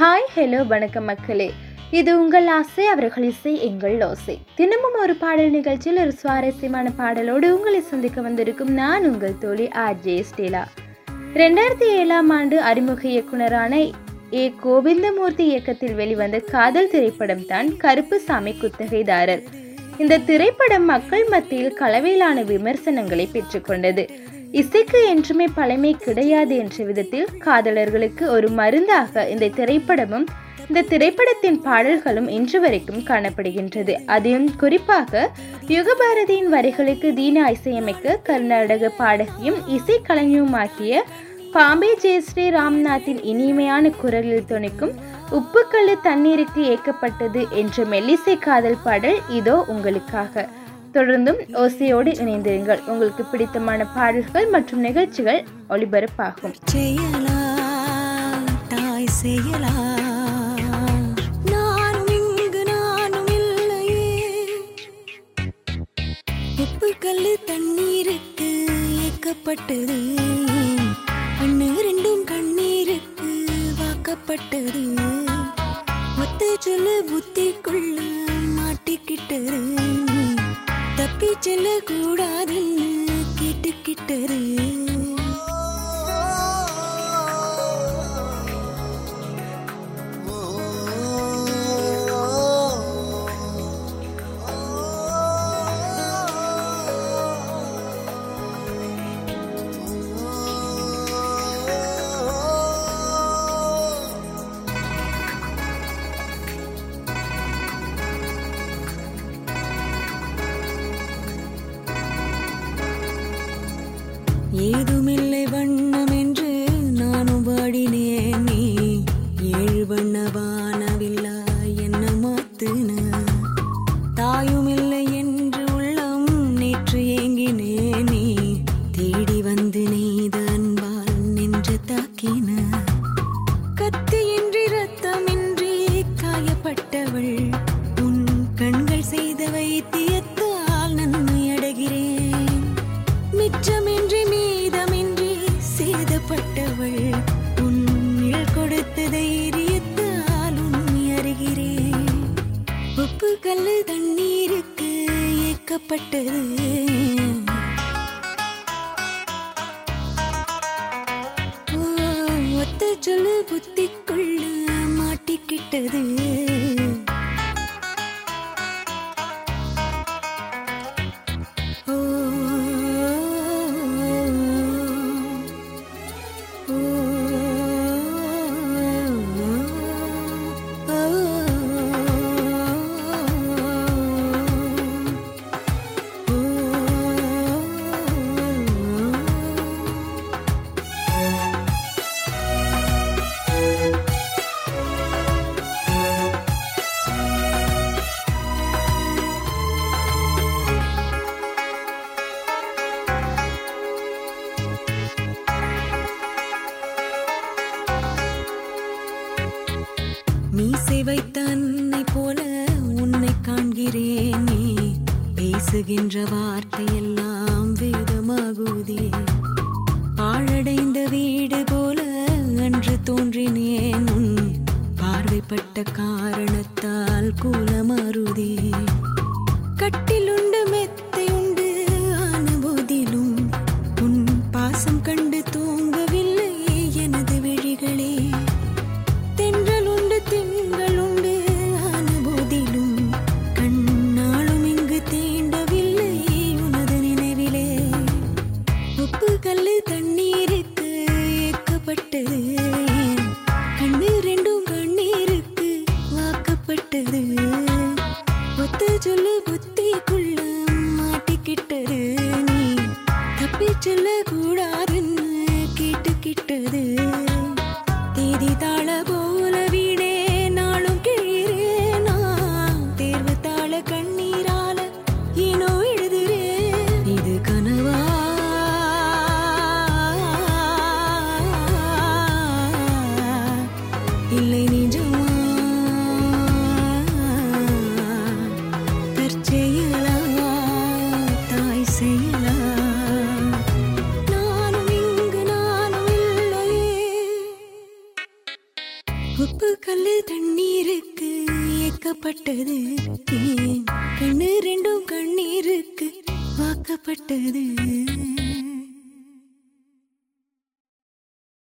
hi hello வணக்கம் மக்களே இது உங்கள் ஆசை அவர்கள் இசை எங்கள் ஓசை தினமும் ஒரு பாடல் நிகழ்ச்சியில் ஒரு சுவாரஸ்யமான பாடலோடு உங்களை சந்திக்க வந்திருக்கும் நான் உங்கள் தோழி ஆர் ஜே ஸ்டேலா ரெண்டாயிரத்தி ஏழாம் ஆண்டு அறிமுக இயக்குனரான ஏ கோவிந்தமூர்த்தி இயக்கத்தில் வெளிவந்த காதல் திரைப்படம் தான் கருப்புசாமி குத்தகைதாரர் இந்த திரைப்படம் மக்கள் மத்தியில் கலவையிலான விமர்சனங்களை பெற்றுக்கொண்டது இசைக்கு என்றுமே பழமை கிடையாது என்ற விதத்தில் காதலர்களுக்கு ஒரு மருந்தாக இந்த திரைப்படமும் இந்த திரைப்படத்தின் பாடல்களும் இன்று வரைக்கும் காணப்படுகின்றது அதிலும் குறிப்பாக யுகபாரதியின் வரிகளுக்கு தீனா இசையமைக்க கர்நாடக பாடகியும் இசைக்கலைஞருமாக்கிய பாம்பே ஜெயஸ்ரீ ராம்நாத்தின் இனிமையான குரலில் துணிக்கும் உப்புக்கல்லு தண்ணீருக்கு ஏக்கப்பட்டது என்ற மெல்லிசை காதல் பாடல் இதோ உங்களுக்காக தொடர்ந்தும் ஓசையோடு இணைந்திருங்கள் உங்களுக்கு பிடித்தமான பாடல்கள் மற்றும் நிகழ்ச்சிகள் ஒளிபரப்பாகும் செய்யலா தாய் செய்யலா நானும் இங்கு நானும் இல்லையே உப்பு கல்லு தண்ணீருக்கு ஏக்கப்பட்டது கண்ணு ரெண்டும் கண்ணீருக்கு வாக்கப்பட்டது ஒத்த சொல்லு புத்திக்குள்ள மாட்டிக்கிட்டது தப்பி செல்ல கூடாதுன்னு கேட்டுக்கிட்டது ஏதுமில்லை வண்ணம் என்று நானும் பாடினேன் நீ ஏழு வண்ண வானவில்லா என்ன மாத்துன தாயும் இல்லை என்று உள்ளம் நேற்று ஏங்கினேன் நீ தேடி வந்து நெய்த அன்பால் நின்று தாக்கின கத்தியின்றி ரத்தமின்றி காயப்பட்டவள் உன் கண்கள் செய்த வைத்தியத்தால் நன்மை அடைகிறேன் மிச்சமின்றி மீதமின்றி சேதப்பட்டவள் உன் நிழல் கொடுத்த தைரியத்தால் உண்மை அறிகிறேன் உப்பு கல்லு தண்ணீருக்கு ஏக்கப்பட்டது ஓ, ஒத்த சொல்லு புத்திக்குள்ள மாட்டிக்கிட்டது ஓ, ஓ, மீசை வைத்த அன்னை போல உன்னை காண்கிறேனே பேசுகின்ற வார்த்தையெல்லாம் வேதமாகுதே பாழடைந்த வீடு போல அன்று தோன்றினேன் உன் பார்வைப்பட்ட காரணத்தால் கூலமாறுதே கட்டிலுண்டு மெத்தை உண்டு ஆன போதிலும் உன் பாசம் கண்டு தூங்கவில்லை எனது விழிகளே தென்றல் உண்டு திங்கள் உண்டு ஆன போதிலும் கண்ணாலும் இங்கு தீண்டவில்லை உனது நினைவிலே உப்பு கல்லு தண்ணீருக்கு ஏக்கப்பட்டது கண்ணு ரெண்டும் கண்ணீருக்கு வாக்கப்பட்டது ஒத்த சொல்லு புத்திக்குள்ள மாட்டிக்கிட்டது நீ தப்பி செல்ல கூடாதுன்னு கேட்டுக்கிட்டது தேதி தாள போல வீடே நாளும் கிழறேனா தேர்வு தாள கண்ணீரால ஏனோ எழுதுறேன் இது கனவா இல்லை நிஜமா தற்செயலா தாய் செயலா நானும் இங்கு நானும் இல்லையே உப்பு கல்லு தண்ணீருக்கு ஏக்கப்பட்டது ஏன் கண்ணு ரெண்டும் கண்ணீருக்கு வாக்கப்பட்டது